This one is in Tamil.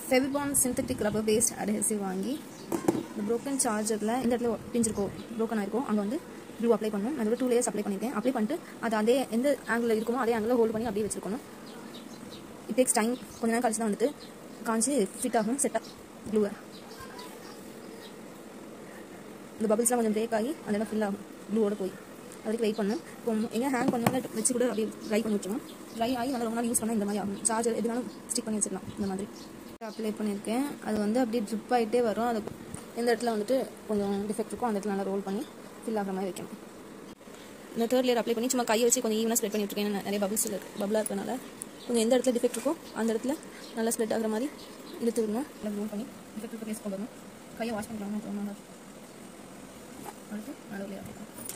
Fevibond synthetic rubber paste adhesive வாங்கி இந்த ப்ரோக்கன் சார்ஜரில் இந்த இடத்துல பிஞ்சிருக்கோ ப்ரோக்கன் ஆயிருக்கோ அங்கே வந்து ப்ளூ அப்ளை பண்ணணும் நான் இதோட டூ லேயர்ஸ் அப்ளை பண்ணியிருக்கேன் அப்ளை பண்ணிட்டு அது அதே எந்த ஆங்கிளில் இருக்குமோ அதே ஆங்கிளில் ஹோல்ட் பண்ணி அப்படியே வச்சிருக்கணும் இட் டேக்ஸ் டைம் கொஞ்ச நேரம் கழிச்சு தான் வந்துட்டு காஞ்சி ஃபிட் ஆகும் செட் ப்ளூவை இந்த பபிள்ஸ்லாம் கொஞ்சம் பிரேக் ஆகி அந்த இடம் ஃபில் ஆகும் ப்ளூவோட போய் அதுக்கு வெயிட் பண்ணணும் இப்போ எங்கே ஹேங் பண்ணாலும் வச்சு கூட அப்படியே ட்ரை பண்ணி வச்சுருவோம் ட்ரை ஆகி நல்லா ரொம்ப நாள் யூஸ் பண்ணால் இந்த மாதிரி ஆகும் சார்ஜர் எதுனாலும் ஸ்டிக் பண்ணி வச்சிடலாம் இந்த மாதிரி அப்ளை பண்ணியிருக்கேன் அது வந்து அப்படியே ட்ரிப் ஆகிட்டே வரும் அது எந்த இடத்துல வந்துட்டு கொஞ்சம் டிஃபெக்ட் இருக்கோ அந்த இடத்துல நல்லா ரோல் பண்ணி ஃபில் ஆகிற மாதிரி வைக்கணும் இந்த தேர்ட் லேயர் அப்ளை பண்ணி சும்மா கையை வச்சு கொஞ்சம் ஈவனாக ஸ்ப்ரெட் பண்ணி விட்டுருக்கேன் ஏன்னா நிறைய பபிள்ஸ் இருக்கு பபிளாக இருக்கனால கொஞ்சம் எந்த இடத்துல டிஃபெக்ட் இருக்கோ அந்த இடத்துல நல்லா ஸ்ப்ரெட் ஆகிற மாதிரி இழுத்து விடணும் நல்லா ரோல் பண்ணி டிஃபெக்ட் இருக்க ப்ளேஸ் கொண்டு வரணும் கையை வாஷ் பண்ணிக்கலாம் அப்புறம் நல்லா அடுத்து நடுவில் அப்ளை பண்ணணும்